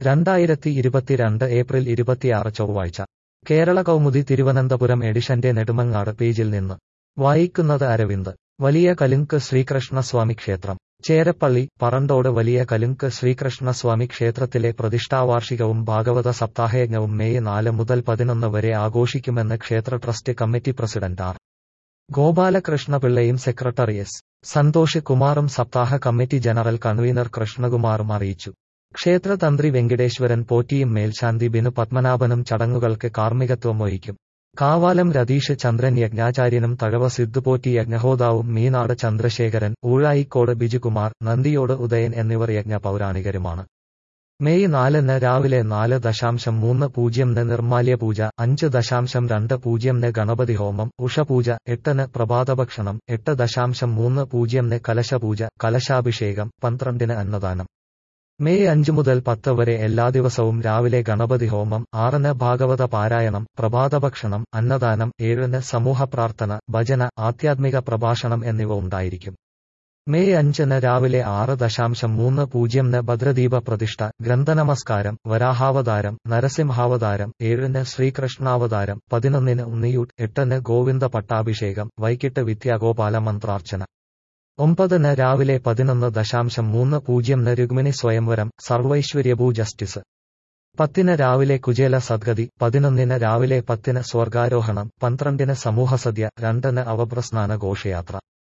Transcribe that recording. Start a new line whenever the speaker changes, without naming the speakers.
രണ്ടായിരത്തി ഇരുപത്തിരണ്ട് ഏപ്രിൽ ഇരുപത്തിയാറ് ചൊവ്വാഴ്ച കേരള കൗമുദി തിരുവനന്തപുരം എഡിഷന്റെ നെടുമങ്ങാട് പേജിൽ നിന്ന് വായിക്കുന്നത് അരവിന്ദ് വലിയ കലുങ്ക് ശ്രീകൃഷ്ണസ്വാമി ക്ഷേത്രം ചേരപ്പള്ളി പറണ്ടോട് വലിയ കലുങ്ക് ശ്രീകൃഷ്ണസ്വാമി ക്ഷേത്രത്തിലെ പ്രതിഷ്ഠാവാർഷികവും ഭാഗവത സപ്താഹയജ്ഞവും മെയ് നാല് മുതൽ പതിനൊന്ന് വരെ ആഘോഷിക്കുമെന്ന് ക്ഷേത്ര ട്രസ്റ്റ് കമ്മിറ്റി പ്രസിഡന്റ് ആർ ഗോപാലകൃഷ്ണപിള്ളയും സെക്രട്ടറി എസ് സന്തോഷ് കുമാറും സപ്താഹ കമ്മിറ്റി ജനറൽ കൺവീനർ കൃഷ്ണകുമാറും അറിയിച്ചു ക്ഷേത്രതന്ത്രി വെങ്കടേശ്വരൻ പോറ്റിയും മേൽശാന്തി ബിനു പത്മനാഭനും ചടങ്ങുകൾക്ക് കാർമ്മികത്വം വഹിക്കും കാവാലം രതീഷ് ചന്ദ്രൻ യജ്ഞാചാര്യനും തഴവ സിദ്ധുപോറ്റി യജ്ഞഹോതാവും മീനാട് ചന്ദ്രശേഖരൻ ഊഴായിക്കോട് ബിജുകുമാർ നന്ദിയോട് ഉദയൻ എന്നിവർ യജ്ഞ പൗരാണികരുമാണ് മെയ് നാലിന് രാവിലെ നാല് ദശാംശം മൂന്ന് പൂജ്യംന് നിർമാല്യ പൂജ അഞ്ച് ദശാംശം രണ്ട് പൂജ്യംന് ഗണപതി ഹോമം ഉഷപൂജ എട്ടിന് പ്രഭാതഭക്ഷണം എട്ട് ദശാംശം മൂന്ന് പൂജ്യംന് കലശപൂജ കലശാഭിഷേകം പന്ത്രണ്ടിന് അന്നദാനം മെയ് അഞ്ച് മുതൽ പത്ത് വരെ എല്ലാ ദിവസവും രാവിലെ ഗണപതി ഹോമം ആറിന് ഭാഗവത പാരായണം പ്രഭാതഭക്ഷണം അന്നദാനം ഏഴിന് സമൂഹ പ്രാർത്ഥന ഭജന ആധ്യാത്മിക പ്രഭാഷണം എന്നിവ ഉണ്ടായിരിക്കും മെയ് അഞ്ചിന് രാവിലെ ആറ് ദശാംശം മൂന്ന് പൂജ്യംന് ഭദ്രദീപ പ്രതിഷ്ഠ ഗ്രന്ഥനമസ്കാരം വരാഹാവതാരം നരസിംഹാവതാരം ഏഴിന് ശ്രീകൃഷ്ണാവതാരം പതിനൊന്നിന് ഉണ്ണിയൂട്ട് എട്ടിന് ഗോവിന്ദ പട്ടാഭിഷേകം വൈകിട്ട് വിദ്യാഗോപാല മന്ത്രാർച്ചന ഒമ്പതിന് രാവിലെ പതിനൊന്ന് ദശാംശം മൂന്ന് പൂജ്യംന് രുക്മിണി സ്വയംവരം സർവൈശ്വര്യഭൂ ജസ്റ്റിസ് പത്തിന് രാവിലെ കുചേല സദ്ഗതി പതിനൊന്നിന് രാവിലെ പത്തിന് സ്വർഗാരോഹണം പന്ത്രണ്ടിന് സമൂഹസദ്യ രണ്ടിന് അവപ്രസ്നാന ഘോഷയാത്ര